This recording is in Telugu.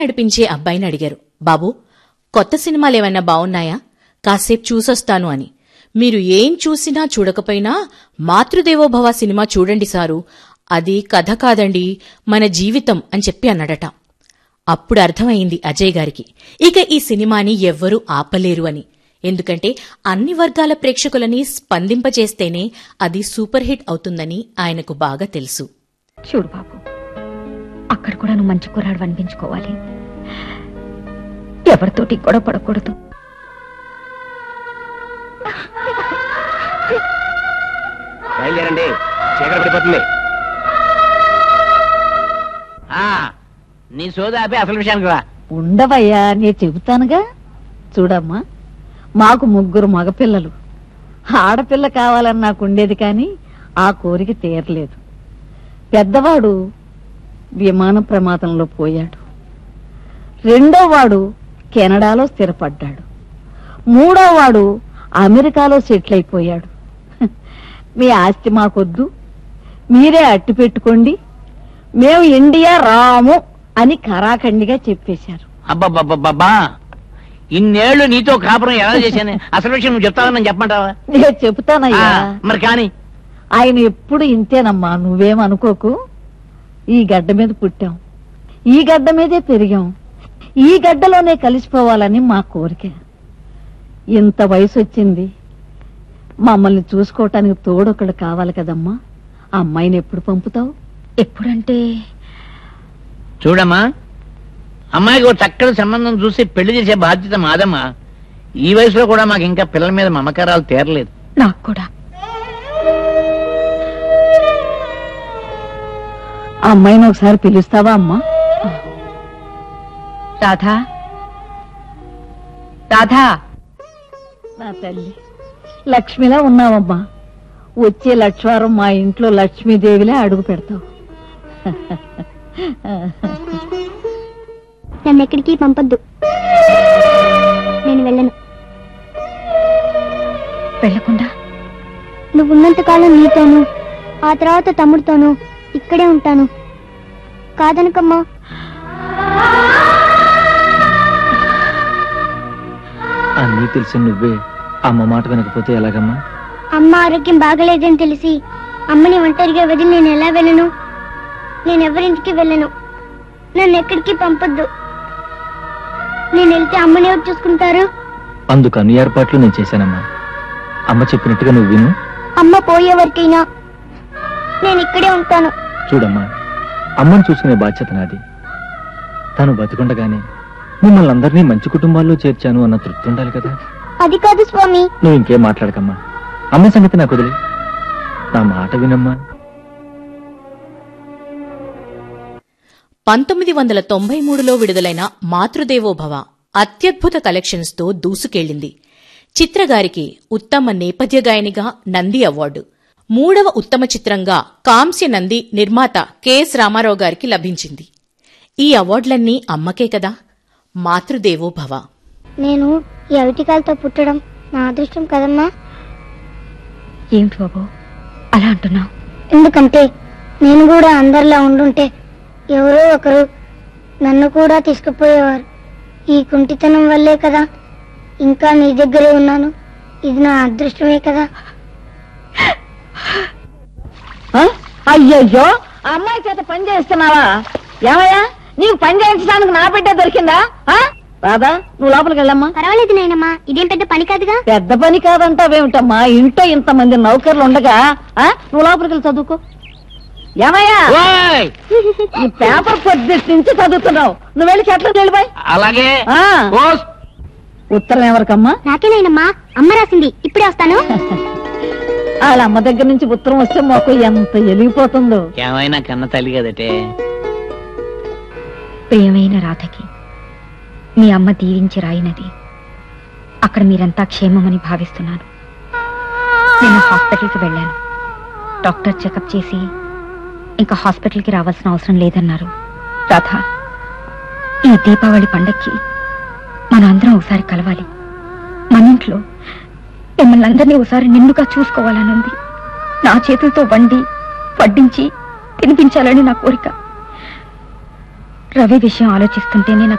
నడిపించే అబ్బాయిని అడిగారు బాబూ కొత్త సినిమాలేమైనా బావున్నాయా కాసేపు చూసొస్తాను అని మీరు ఏం చూసినా చూడకపోయినా మాతృదేవోభవ సినిమా చూడండి సారు అది కథ కాదండి మన జీవితం అని చెప్పి అన్నాడట అప్పుడు అర్థమైంది అజయ్ గారికి ఇక ఈ సినిమాని ఎవ్వరూ ఆపలేరు అని ఎందుకంటే అన్ని వర్గాల ప్రేక్షకులని స్పందింపచేస్తేనే అది సూపర్ హిట్ అవుతుందని ఆయనకు బాగా తెలుసు చూడు బాబు అక్కడ కూడా నువ్వు మంచి కుర్రాడు అనిపించుకోవాలి ఎవరితోటి గొడవ పడకూడదు బయలుదేరండి చీకటి పడిపోతుంది ఆ నీ సోదా ఆపి అసలు విషయానికి రా ఉండవయ్యా నేను చెబుతానుగా చూడమ్మా మాకు ముగ్గురు మగపిల్లలు ఆడపిల్ల కావాలని నాకు ఉండేది కానీ ఆ కోరిక తీరలేదు పెద్దవాడు విమాన ప్రమాదంలో పోయాడు రెండో వాడు కెనడాలో స్థిరపడ్డాడు మూడో వాడు అమెరికాలో సెటిల్ అయిపోయాడు మీ ఆస్తి మాకొద్దు మీరే అట్టి పెట్టుకోండి మేము ఇండియా రాము అని కరాఖండిగా చెప్పేశారు అబ్బబ్బబ్బబ్బా ఇన్నేళ్లు నీతో కాపురం ఎలా చేశాను అసలు విషయం నువ్వు చెప్తావని నేను చెప్పమంటావా నేను ఆ, చెబుతానయ్యా మరి కానీ ఆయన ఎప్పుడు ఇంతేనమ్మా నువ్వేమనుకోకు ఈ గడ్డ మీద పుట్టాం ఈ గడ్డ మీదే పెరిగాం ఈ గడ్డలోనే కలిసిపోవాలని మా కోరిక ఇంత వయసు వచ్చింది మమ్మల్ని చూసుకోవటానికి తోడొకడు కావాలి కదమ్మా ఆ అమ్మాయిని ఎప్పుడు పంపుతావు ఎప్పుడంటే చూడమ్మా అమ్మాయికి ఒక చక్కటి సంబంధం చూసి పెళ్లి చేసే బాధ్యత మాదమ్మా ఈ వయసులో కూడా మాకు ఇంకా పిల్లల మీద మమకారాలు తీరలేదు నాకు కూడా ఆ అమ్మాయిని ఒకసారి పిలుస్తావా అమ్మా రాధా రాధా నా తల్లి లక్ష్మిలా ఉన్నావమ్మా వచ్చే లక్ష్వారం మా ఇంట్లో లక్ష్మీదేవిలా అడుగు పెడతావు నన్ను ఎక్కడికి పంపొద్దు నేను వెళ్ళను వెళ్లకుండా నువ్వు ఉన్నంతకాలం నీతోను ఆ తర్వాత తమ్ముడితోను ఇక్కడే ఉంటాను కాదనకమ్మా అన్నీ తెలిసి నువ్వే అమ్మ మాట వినకపోతే ఎలాగమ్మా అమ్మ ఆరోగ్యం బాగలేదని తెలిసి అమ్మని ఒంటరిగా వదిలి నేను ఎలా వెళ్ళను నేను ఎవరింటికి వెళ్ళను నన్ను ఎక్కడికి పంపొద్దు నేను వెళ్తే అమ్మని ఎవరు చూసుకుంటారు అందుకు అన్ని ఏర్పాట్లు నేను చేశానమ్మా అమ్మ చెప్పినట్టుగా నువ్వు విను అమ్మ పోయే వరకైనా నేను ఇక్కడే ఉంటాను చూడమ్మా అమ్మను చూసుకునే బాధ్యత నాది తను బతికుండగానే మిమ్మల్ని అందరినీ మంచి కుటుంబాల్లో చేర్చాను అన్న తృప్తి ఉండాలి కదా అది కాదు స్వామి నువ్వు ఇంకేం మాట్లాడకమ్మా అమ్మ సంగతి నాకు వదిలే నా మాట వినమ్మా పంతొమ్మిది వందల తొంభై మూడులో విడుదలైన మాతృదేవోభవ అత్యద్భుత కలెక్షన్స్తో దూసుకెళ్లింది చిత్రగారికి ఉత్తమ నేపథ్య గాయనిగా నంది అవార్డు మూడవ ఉత్తమ చిత్రంగా కాంస్య నంది నిర్మాత కెఎస్ రామారావు గారికి లభించింది ఈ అవార్డులన్నీ అమ్మకే కదా మాతృదేవోభవ నేను ఈ అవిటికాలతో పుట్టడం నా అదృష్టం కదమ్మా ఏమిటి బాబు అలా అంటున్నావు ఎందుకంటే నేను కూడా అందరిలా ఉండుంటే ఎవరో ఒకరు నన్ను కూడా తీసుకుపోయేవారు ఈ కుంటితనం వల్లే కదా ఇంకా నీ దగ్గరే ఉన్నాను ఇది నా అదృష్టమే కదా ఆ? అయ్యయ్యో ఆ అమ్మాయి చేత పని చేస్తున్నావా ఏమయ్యా నీకు పని చేయించడానికి నా బిడ్డ దొరికిందా ఆ? రాదా నువ్వు లోపలికి వెళ్ళమ్మా పర్వాలేదు నాయనమ్మా ఇదేం పెద్ద పని కాదుగా పెద్ద పని కాదంటావేమిటమ్మా ఇంట్లో ఇంతమంది నౌకర్లు ఉండగా ఆ? నువ్వు లోపలికి వెళ్ళి చదువుకో ఏమయ్యా ఓయ్! ఈ పేపర్ పొద్దుటి నుంచి చదువుతున్నావు నువ్వు వెళ్ళి చెట్లకు వెళ్ళిపోయి అలాగే ఆ. ఓస్! ఉత్తరం ఎవరికమ్మా నాకేనాయనమ్మా అమ్మ రాసింది ఇప్పుడే వస్తాను వాళ్ళ అమ్మ దగ్గర నుంచి ఉత్తరం వస్తే మాకు ఎంత ఎలిగిపోతుందో ఏమైనా కన్న తల్లి కదటే ప్రియమైన రాధకి మీ అమ్మ దీవించి రాయినది అక్కడ మీరంతా క్షేమమని భావిస్తున్నాను నేను హాస్పిటల్కి వెళ్ళాను డాక్టర్ చెకప్ చేసి ఇంకా హాస్పిటల్కి రావాల్సిన అవసరం లేదన్నారు రాధ ఈ దీపావళి పండక్కి మనందరం ఒకసారి కలవాలి మన ఇంట్లో మిమ్మల్ని అందరినీ ఒకసారి నిండుగా చూసుకోవాలని ఉంది నా చేతులతో వండి వడ్డించి తినిపించాలని నా కోరిక రవి విషయం ఆలోచిస్తుంటేనే నాకు